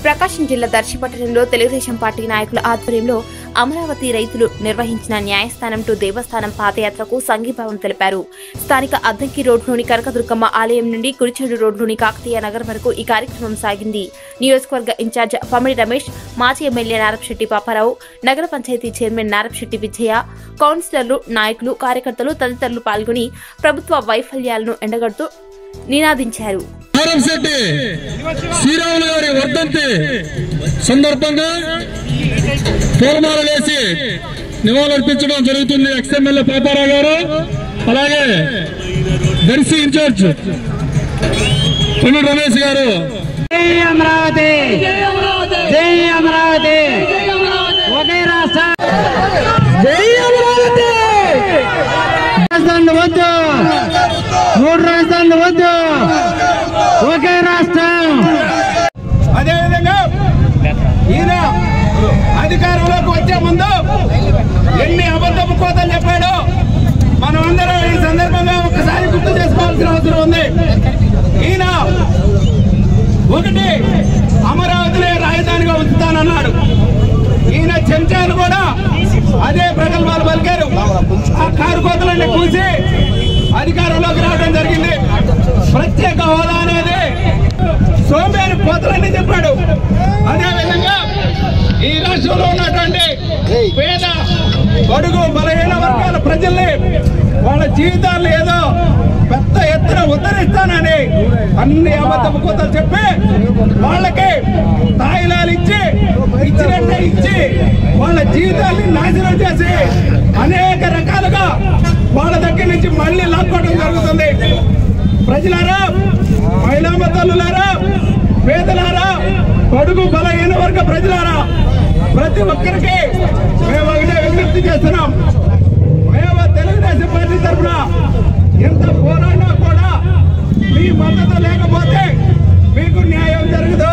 ప్రకాశం జిల్లా దర్శి పట్టణంలో తెలుగుదేశం పార్టీ నాయకుల ఆధ్వర్యంలో అమరావతి రైతులు నిర్వహించిన న్యాయస్థానం టు దేవస్థానం పాదయాత్రకు సంఘీభావం తెలిపారు స్థానిక అద్దంకి రోడ్లోని కనకదుర్గమ్మ ఆలయం నుండి కురిచేడు రోడ్లోని కాకతీయ నగర్ వరకు ఈ కార్యక్రమం సాగింది నియోజకవర్గ ఇన్ఛార్జ్ పమిడి రమేష్ మాజీ ఎమ్మెల్యే నారపశెట్టి పాపారావు నగర పంచాయతీ చైర్మన్ నారపశెట్టి విజయ కౌన్సిలర్లు నాయకులు కార్యకర్తలు తదితరులు పాల్గొని ప్రభుత్వ వైఫల్యాలను ఎండగడుతూ నినాదించారు ఆరం శెట్టి శ్రీరాములు గారి వర్ధంతి సందర్భంగా పూలమాల వేసి నివాళులర్పించడం జరుగుతుంది ఎక్స్ఎమ్మెల్యే పాపారావు గారు అలాగే దర్శి ఇన్ఛార్జ్ పొన్ను రమేష్ గారు జై అమరావతి జై అమరావతి ఒకే రాష్ట్ర జై అమరావతి రాజధానులు వద్దు మూడు రాజధానులు వద్దు ఒకే రాష్ట్రం అదేవిధంగా ఈయన అధికారంలోకి వచ్చే ముందు ఎన్ని అబద్ధపు కోతలు చెప్పాడో మనం అందరం ఈ సందర్భంగా ఒకసారి గుర్తు చేసుకోవాల్సిన అవసరం ఉంది ఈయన ఒకటి అమరావతిని రాజధానిగా ఉంచుతానన్నాడు ఈయన చెంచాలు కూడా అదే ప్రగల్భాలు పలికారు ఆ కారు కోతలన్నీ కూసి అధికారంలోకి రావడం జరిగింది ప్రత్యేక హోదా అనేది సోమేరు కోతలన్నీ చెప్పాడు అదే విధంగా ఈ రాష్ట్రంలో ఉన్నటువంటి పేద బడుగు బలహీన వర్గాల ప్రజల్ని వాళ్ళ జీవితాలు ఏదో పెద్ద ఎత్తున ఉద్ధరిస్తానని అన్ని అబద్ధపు కోతలు చెప్పి వాళ్ళకి తాయిలాలు ఇచ్చి ఇచ్చినట్టే ఇచ్చి వాళ్ళ జీవితాన్ని నాశనం చేసి అనేక రకాలుగా వాళ్ళ దగ్గర నుంచి మళ్ళీ లాక్కోవడం జరుగుతుంది ప్రజలారా మహిళా మతాలులారా పేదలారా పడుగు బలహీన వర్గ ప్రజలారా ప్రతి ఒక్కరికి మేము ఒకటే విజ్ఞప్తి చేస్తున్నాం మేము తెలుగుదేశం పార్టీ తరఫున ఎంత పోరాడినా కూడా మీ మద్దతు లేకపోతే మీకు న్యాయం జరగదు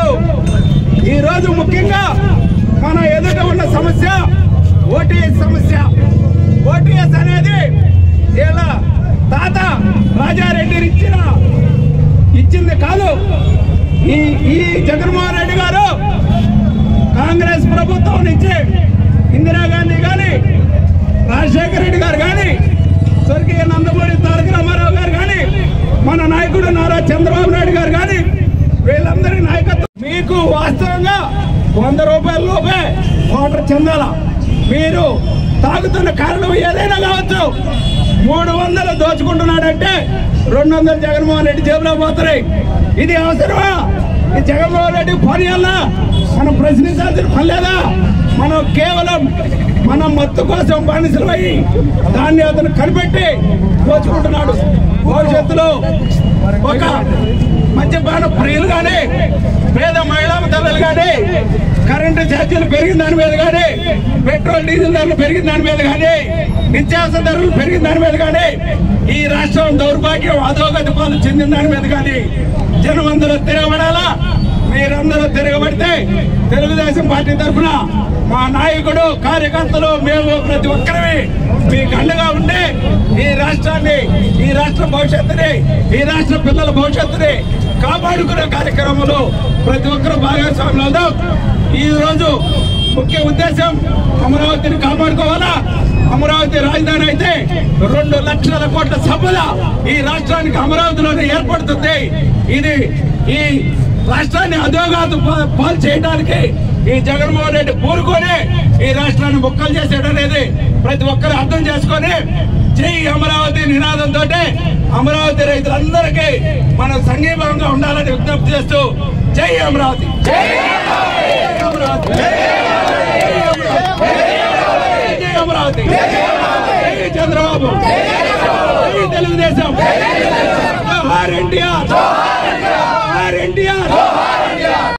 ఈ రోజు ముఖ్యంగా మన ఎదుట ఉన్న సమస్య ఓటీఎస్ సమస్య ఓటీఎస్ అనేది ఇలా తాత రాజారెడ్డి ఇచ్చిన ఇచ్చింది కాదు ఈ ఈ జగన్మోహన్ రెడ్డి గారు కాంగ్రెస్ ప్రభుత్వం నుంచి ఇందిరాగాంధీ గాని రాజశేఖర రెడ్డి గారు కానీ స్వర్గీయ నందమూరి తారక రామారావు గారు కానీ మన నాయకుడు నారా చంద్రబాబు నాయుడు గారు కానీ వీళ్ళందరి నాయకత్వం మీకు వాస్తవంగా వంద రూపాయల లోపే వాటర్ చెందాల మీరు తాగుతున్న కారణం ఏదైనా కావచ్చు మూడు వందలు దోచుకుంటున్నాడంటే రెండు వందలు జగన్మోహన్ రెడ్డి జేబులో పోతున్నాయి ఇది అవసరమా ఈ జగన్మోహన్ రెడ్డి పని వల్ల మనం ప్రశ్నించాల్సిన పని లేదా మనం కేవలం మన మత్తు కోసం బానిసలమై దాన్ని అతను కనిపెట్టి దోచుకుంటున్నాడు భవిష్యత్తులో ఒక మద్యపాన ప్రియులు కానీ పేద మహిళా తల్లులు కానీ కరెంటు ఛార్జీలు పెరిగిన దాని మీద కానీ పెట్రోల్ డీజిల్ ధరలు పెరిగిన దాని మీద కానీ నిత్యావసర ధరలు పెరిగిన దాని మీద కానీ ఈ రాష్ట్రం దౌర్భాగ్యం అధోగతి పాలు చెందిన దాని మీద కానీ జనం అందరూ తిరగబడాలా మీరందరూ తిరగబడితే తెలుగుదేశం పార్టీ తరఫున మా నాయకుడు కార్యకర్తలు మేము ప్రతి ఒక్కరివి మీకు అండగా ఉండి ఈ రాష్ట్రాన్ని ఈ రాష్ట్ర భవిష్యత్తుని ఈ రాష్ట్ర పిల్లల భవిష్యత్తుని కాపాడుకునే కార్యక్రమంలో ప్రతి ఒక్కరూ భాగస్వాములు అవుదాం ఈ రోజు ముఖ్య ఉద్దేశం అమరావతిని కాపాడుకోవాలా అమరావతి రాజధాని అయితే రెండు లక్షల కోట్ల సంపద ఈ రాష్ట్రానికి అమరావతిలోనే ఏర్పడుతుంది ఇది ఈ రాష్ట్రాన్ని అధోగాతు పా- పాలు చేయడానికి ఈ జగన్మోహన్ రెడ్డి పూరుకొని ఈ రాష్ట్రాన్ని ముక్కలు చేసాడు అనేది ప్రతి ఒక్కరు అర్థం చేసుకొని జై అమరావతి నినాదంతో అమరావతి రైతులందరికీ మనం సంఘీభావంగా ఉండాలని విజ్ఞప్తి చేస్తూ జై అమరావతి జై అమరావతి జై అమరావతి జై చంద్రబాబు జై తెలుగుదేశం జోహార్ ఎన్టీఆర్ జోహార్ ఎన్టీఆర్